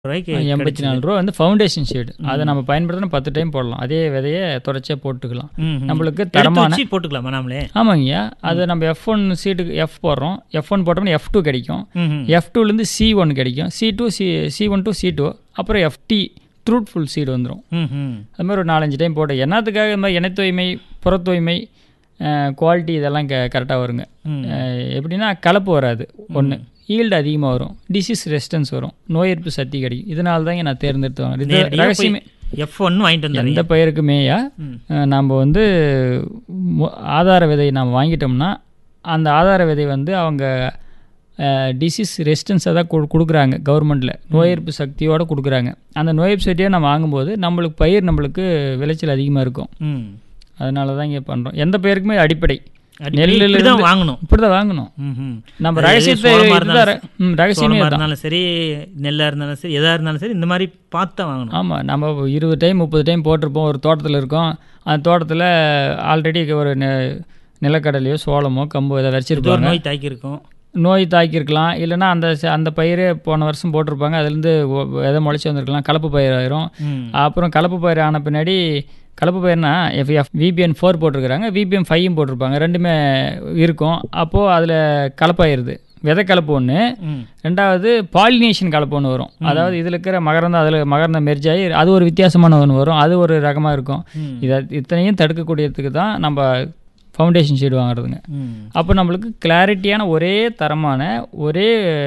ரூபாய்க்கு எண்பத்தி கிடைச்சது. நாலு ரூபா வந்து ஃபவுண்டேஷன் ஷீட் அதை நம்ம பயன்படுத்தினா பத்து டைம் போடலாம் அதே விதையை தொடர்ச்சியாக போட்டுக்கலாம் ம், ம். நம்மளுக்கு எடுத்து தரமான வச்சு போட்டுக்கலாமா நாமளே ஆமாங்கய்யா அது நம்ம எஃப் ஒன் சீட்டுக்கு எஃப் போடுறோம் எஃப் ஒன் போட்டோம்னா எஃப் டூ கிடைக்கும் ம், ம். எஃப் டூலேருந்து சி ஒன் கிடைக்கும் C two C C one to C two அப்புறம் எஃப்டி ட்ரூட்ஃபுல் சீடு வந்துடும் ம், ம். அது மாதிரி ஒரு நாலஞ்சு டைம் போட்டு என்னத்துக்காக இந்த மாதிரி எண்ணெய் தூய்மை புற தூய்மை குவாலிட்டி இதெல்லாம் க கரெக்டாக வருங்க ம். அஹ், எப்படின்னா கலப்பு வராது ஒன்று ஈல்டு அதிகமாக வரும் டிசீஸ் ரெசிஸ்டன்ஸ் வரும் நோய் எதிர்ப்பு சக்தி கிடைக்கும் இதனால தாங்க நான் தேர்ந்தெடுத்து வாங்குறேன் இது நேரடியா போய் ரகசியமே எஃப் ஒன்னு வாங்கிட்டு வந்தாங்க எந்த பயிருக்குமேயா ம். நாம் வந்து மு- ஆதார விதை நாம் வாங்கிட்டோம்னா அந்த ஆதார விதை வந்து அவங்க டிசீஸ் ரெசிஸ்டன்ஸை தான் கொடு கொடுக்குறாங்க கவர்மெண்ட்டில் நோய் எதிர்ப்பு சக்தியோடு கொடுக்குறாங்க அந்த நோய் எதிர்ப்பு சக்தியை நம்ம வாங்கும்போது நம்மளுக்கு பயிர் நம்மளுக்கு விளைச்சல் அதிகமாக இருக்கும் ம். அதனால தான் இங்கே பண்ணுறோம் எந்த பயிருக்குமே அடிப்படை அடிக்கடி நெல்லுல இப்படி தான் இருந்து- வாங்கணும் இப்படி தான் வாங்கணும் ம், ம். நம்ம அது எது ரகசியத்தை சோளமா இதுதான் இருந்தாலும் ர- ம், ரகசியமே சோளமா தான் இருந்தாலும் சரி நெல்லா இருந்தாலும் சரி எதா இருந்தாலும் சரி இந்த மாதிரி பார்த்து தான் வாங்கணும் ஆமாம் நம்ம இருபது டைம் முப்பது டைம் போட்டிருப்போம் ஒரு தோட்டத்தில் இருக்கோம் அந்த தோட்டத்தில் ஆல்ரெடி ஒரு நெ- நிலக்கடலையோ சோளமோ கம்போ இதை ஏதோ ஒரு வச்சுருப்பாங்க நோய் தாக்கி இருக்கும் நோய் தாக்கியிருக்கலாம் இல்லைன்னா அந்த ச- அந்த பயிரே போன வருஷம் போட்டிருப்பாங்க அதுலேருந்து ஒ- விதை முளைச்சி வந்திருக்கலாம் கலப்பு பயிர் ஆயிரும் ம். அப்புறம் கலப்பு பயிர் ஆன பின்னாடி கலப்பு பயிர்னா எஃப்எஃப் விபிஎன் ஃபோர் போட்டிருக்கிறாங்க விபிஎம் ஃபைவும் போட்டிருப்பாங்க ரெண்டுமே இருக்கும் அப்போது அதில் கலப்பாயிருது விதை கலப்பு ஒன்று ம். ரெண்டாவது பாலினேஷன் கலப்பு ஒன்று வரும் அதாவது இதில் இருக்கிற மகரந்தம் அதில் மகரந்தம் மெர்ஜாகி அது ஒரு வித்தியாசமான ஒன்று வரும் அது ஒரு ரகமாக இருக்கும் ம். இதை இத்தனையும் தடுக்கக்கூடியதுக்கு தான் நம்ம ஃபவுண்டேஷன் ஷீட் வாங்குறதுங்க ம். அப்போ நம்மளுக்கு கிளாரிட்டியான ஒரே தரமான ஒரே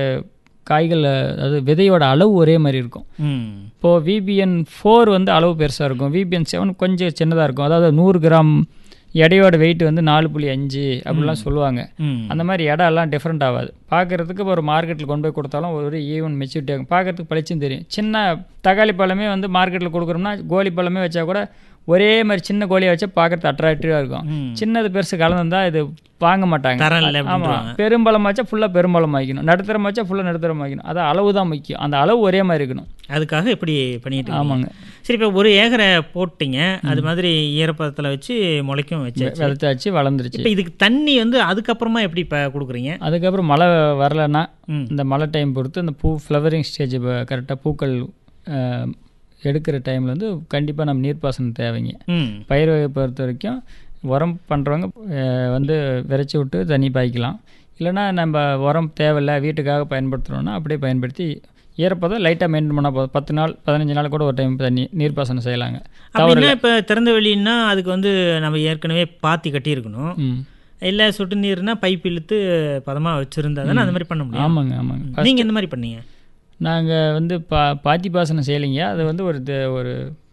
காய்கள் அதாவது விதையோட அளவு ஒரே மாதிரி இருக்கும் ம். இப்போது விபிஎன் ஃபோர் வந்து அளவு பெருசாக இருக்கும் விபிஎன் செவன் கொஞ்சம் சின்னதாக இருக்கும் அதாவது நூறு கிராம் எடையோட வெயிட் வந்து நாலு புள்ளி அஞ்சு அப்படிலாம் சொல்லுவாங்க ம். அந்த மாதிரி இடம் எல்லாம் டிஃப்ரெண்ட் ஆகாது பார்க்குறதுக்கு ஒரு மார்க்கெட்டில் கொண்டு போய் கொடுத்தாலும் ஒரு ஈவன் மெச்சூரிட்டி ஆகும் பார்க்குறதுக்கு பளிச்சுன்னு தெரியும் சின்ன தக்காளி பழமே வந்து மார்க்கெட்டில் கொடுக்குறோம்னா கோலி பழமே வச்சா கூட ஒரே மாதிரி சின்ன கோழியை வச்சா பார்க்குறது அட்ராக்டிவாக இருக்கும் ம். சின்னது பெருசு கலந்துருந்தா இது வாங்க மாட்டாங்க தரம் இல்லை ஆமாம் அப்படின்றாங்க பெரும்பழம் வச்சா ஃபுல்லாக பெரும்பழம் வைக்கணும் நடுத்தரம் வச்சா ஃபுல்லாக நடுத்தரம் வைக்கணும் அது அளவு தான் முக்கியம் அந்த அளவு ஒரே மாதிரி இருக்கணும் அதுக்காக இப்படி பண்ணிட்டு இருக்கீங்க. ஆமாங்க சரி இப்போ ஒரு ஏக்கரை போட்டீங்க அது மாதிரி ஈரப்பதத்தில் வச்சு முளைக்கும் வச்சு விதைச்சாச்சு வளர்ந்துருச்சு இப்போ இதுக்கு தண்ணி வந்து அதுக்கப்புறமா எப்படி இப்போ கொடுக்குறீங்க அதுக்கப்புறம் மழை வரலைன்னா ம். இந்த மழை டைம் பொறுத்து இந்த பூ ஃப்ளவரிங் ஸ்டேஜ் கரெக்டாக பூக்கள் அஹ், எடுக்கிற டைமில் வந்து கண்டிப்பாக நம்ம நீர்ப்பாசனம் தேவைங்க ம் பயிர் வகை பொறுத்த வரைக்கும் உரம் பண்ணுறவங்க வந்து விரைச்சி விட்டு தண்ணி பாய்க்கலாம் இல்லைன்னா நம்ம உரம் தேவையில்லை வீட்டுக்காக பயன்படுத்துகிறோன்னா அப்படியே பயன்படுத்தி ஈரப்பதம் லைட்டாக மெயின்டைன் பண்ணால் போதும் பத்து நாள் பதினஞ்சு நாள் கூட ஒரு டைம் தண்ணி நீர்ப்பாசனம் செய்யலாங்க அப்படின்னா இப்போ திறந்த வெளின்னா அதுக்கு வந்து நம்ம ஏற்கனவே பாத்தி கட்டியிருக்கணும் ம் இல்லை சொட்டு நீர்னா பைப் இழுத்து பதமாக வச்சுருந்தா தானே அந்த மாதிரி பண்ண முடியும் ஆமாங்க ஆமாங்க நீங்கள் எந்த மாதிரி பண்ணீங்க நாங்கள் வந்து பா பாத்தி பாசனம் செய்யலைங்க அது வந்து ஒரு த- ஒரு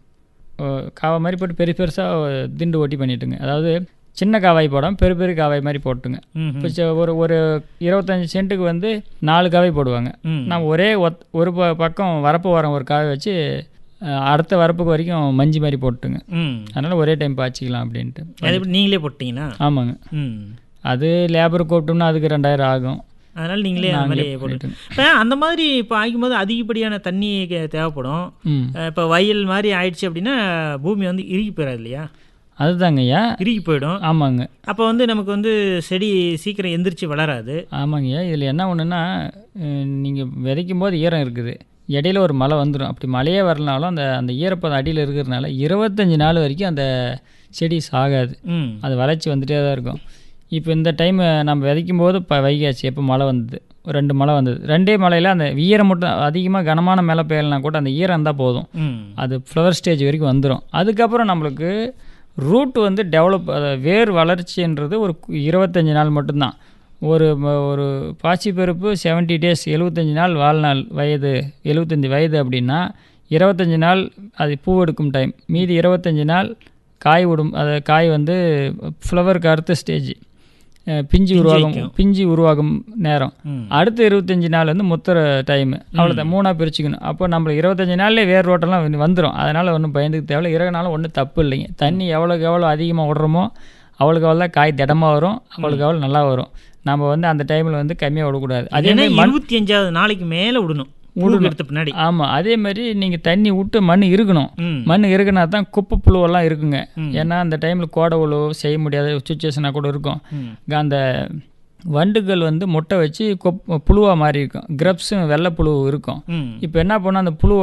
ஓ, காவை மாதிரி போட்டு பெரிய பெருசாக திண்டு ஓட்டி பண்ணிட்டுங்க அதாவது சின்ன காவாய் போடாமல் பெரிய பெரிய காவாய் மாதிரி போட்டுங்க ம் இப்போ ச- ஒரு ஒரு இருபத்தஞ்சி சென்ட்டுக்கு வந்து நாலு காவாய் போடுவாங்க ம் நான் ஒரே ஒத் ஒரு ப பக்கம் வரப்பு வரம் ஒரு காவை வச்சு அஹ், அடுத்த வரப்புக்கு வரைக்கும் மஞ்சி மாதிரி போட்டுங்க ம் அதனால் ஒரே டைம் பாய்ச்சிக்கலாம் அப்படின்ட்டு அது எப்படி நீங்களே போட்டீங்களா ஆமாங்க ம் அது லேபர் கூப்பிட்டோம்னா அதுக்கு ரெண்டாயிரம் ஆகும் அதனால் நீங்களே அந்த மாதிரி நாங்களே போட்டு பண்ணிட்டுங்க. இப்போ அந்த மாதிரி இப்போ ஆகும்போது அதிகப்படியான தண்ணி கே- தேவைப்படும் ம் இப்போ வயல் மாதிரி ஆயிடுச்சு அப்படின்னா பூமி வந்து இறுகி போயிடாது இல்லையா அதுதாங்கய்யா இறுகி போயிடும் ஆமாங்க அப்போ வந்து நமக்கு வந்து செடி சீக்கிரம் எந்திரிச்சு வளராது ஆமாங்கய்யா இதில் என்ன ஒன்றுன்னா நீங்கள் விதைக்கும் போது ஈரம் இருக்குது இடையில ஒரு மழை வந்துடும் அப்படி மழையே வரலனாலும் அந்த அந்த ஈரப்பதம் அடியில் இருக்கிறதுனால இருபத்தஞ்சி நாள் வரைக்கும் அந்த செடி சாகாது ம் அது வளர்ச்சி வந்துட்டே தான் இருக்கும் இப்போ இந்த டைம் நம்ம விதைக்கும் போது இப்போ வைகாச்சு எப்போ மழை வந்தது ஒரு ரெண்டு மழை வந்தது ரெண்டே மழையில் அந்த ஈரம் மட்டும் அதிகமாக கனமான மழை பெய்யலைனா கூட அந்த ஈரம் இருந்தால் போதும் ம் அது ஃப்ளவர் ஸ்டேஜ் வரைக்கும் வந்துடும் அதுக்கப்புறம் நம்மளுக்கு ரூட் வந்து டெவலப் வேர் வளர்ச்சின்றது ஒரு கு- இருபத்தஞ்சி நாள் மட்டும்தான் ஒரு ம- ஒரு பாசி பருப்பு செவன்ட்டி டேஸ் எழுபத்தஞ்சி நாள் வாழ்நாள் வயது எழுபத்தஞ்சி வயது அப்படின்னா இருபத்தஞ்சி நாள் அது பூ எடுக்கும் டைம் மீதி இருபத்தஞ்சி நாள் காய் விடும் அது காய் வந்து ஃப்ளவருக்கு அடுத்த ஸ்டேஜ் பிஞ்சு உருவாகும் பிஞ்சு உருவாகும் நேரம் ம் அடுத்த இருபத்தஞ்சி நாள் வந்து முத்துற டைம் அவ்வளோதான் மூணாக பிரிச்சுக்கணும் அப்போ நம்மளுக்கு இருபத்தஞ்சி நாள்லேயே வேர் ரோட்டெல்லாம் வந்துடும் அதனால் ஒன்றும் பயந்துக்கு தேவையில்ல இருபது ஒன்றும் தப்பு இல்லைங்க தண்ணி எவ்வளோக்கு எவ்வளோ அதிகமாக விடுறோமோ அவளுக்கு அவ்வளோ தான் காய் திடமாக வரும் அவளுக்கு அவ்வளோ நல்லா வரும் நம்ம வந்து அந்த டைமில் வந்து கம்மியாக விடக்கூடாது அதே ஏன்னா மாதிரி மண் இருபத்தி அஞ்சாவது நாளைக்கு மேலே விடணும் விடணும் எடுத்த பின்னாடி ஆமாம் அதே மாதிரி நீங்கள் தண்ணி விட்டு மண் இருக்கணும் ம் மண் இருக்குனா தான் குப்பை புழுவெல்லாம் இருக்குங்க ம். ஏன்னா அந்த டைமில் கோடை உழவு செய்ய முடியாத சுச்சுவேஷனாக கூட இருக்கும் ம் அந்த வண்டுகள் வந்து முட்டை வச்சு கொப் புழுவாக மாறி இருக்கும் கிரப்ஸும் வெள்ளை புழு இருக்கும் ம் இப்போ என்ன பண்ணோம் அந்த புழு